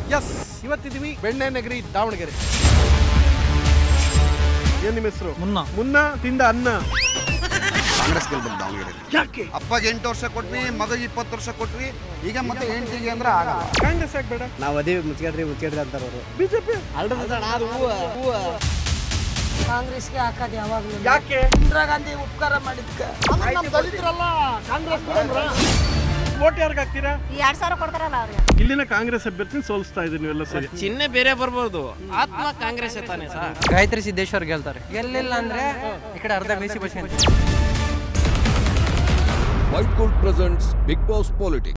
S ಇವತ್ತಿದೀವಿ ಬೆಣ್ಣೆ ನಗರಿ ದಾವಣಗೆರೆ ಏನ್ ನಿಮ್ಮ ಹೆಸರು ಮುನ್ನ ಮುನ್ನ ತಿಂದ ಅನ್ನ ಕಾಂಗ್ರೆಸ್ ಗೆಲ್ಬೇಕು ದಾವಣಗೆರೆ ಯಾಕೆ ಅಪ್ಪಗೆ ಎಂಟು ವರ್ಷ ಕೊಟ್ವಿ ಮಗಗೆ ಇಪ್ಪತ್ತು ವರ್ಷ ಕೊಟ್ವಿ ಈಗ ಮತ್ತೆ ಹೆಂಡತಿಗೆ ಅಂದ್ರೆ ಆಗಲ್ಲ ಕಾಂಗ್ರೆಸ್ ಆಗ್ಬೇಡ ನಾವು ಅದೇ ಮುಚ್ಚಿಡ್ರಿ ಮುಚ್ಚಿಡ್ರಿ ಅಂತಾರ ಅವರು ಬಿಜೆಪಿ ಕಾಂಗ್ರೆಸ್ಗೆ ಹಾಕೋದು ಯಾವಾಗಲೂ ಯಾಕೆ ಇಂದಿರಾ ಗಾಂಧಿ ಉಪಕಾರ ಮಾಡಿದ್ಕ ದಲಿತರಲ್ಲ ಕಾಂಗ್ರೆಸ್ ವೋಟ್ ಯಾರಿಗೆ ಹಾಕ್ತೀರಾ ಎರಡ್ ಸಾವಿರ ಕೊಡ್ತಾರಲ್ಲ ಅವ್ರಿಗೆ ಇಲ್ಲಿನ ಕಾಂಗ್ರೆಸ್ ಅಭ್ಯರ್ಥಿ ಸೋಲಿಸ್ತಾ ಇದ್ದೀನಿ ನೀವೆಲ್ಲ ಸರಿ ಚಿಹ್ನೆ ಬೇರೆ ಬರ್ಬೋದು ಆತ್ಮ ಕಾಂಗ್ರೆಸ್ ತಾನೆ ಸರ್ ಗಾಯತ್ರಿ ಸಿದ್ದೇಶ್ವರ್ ಗೆಲ್ತಾರೆ ಗೆಲ್ಲಿಲ್ಲ ಅಂದ್ರೆ ಈ ಕಡೆ ಅರ್ಧ ಬಿಸಿ bus White Gold presents Big Boss Politics.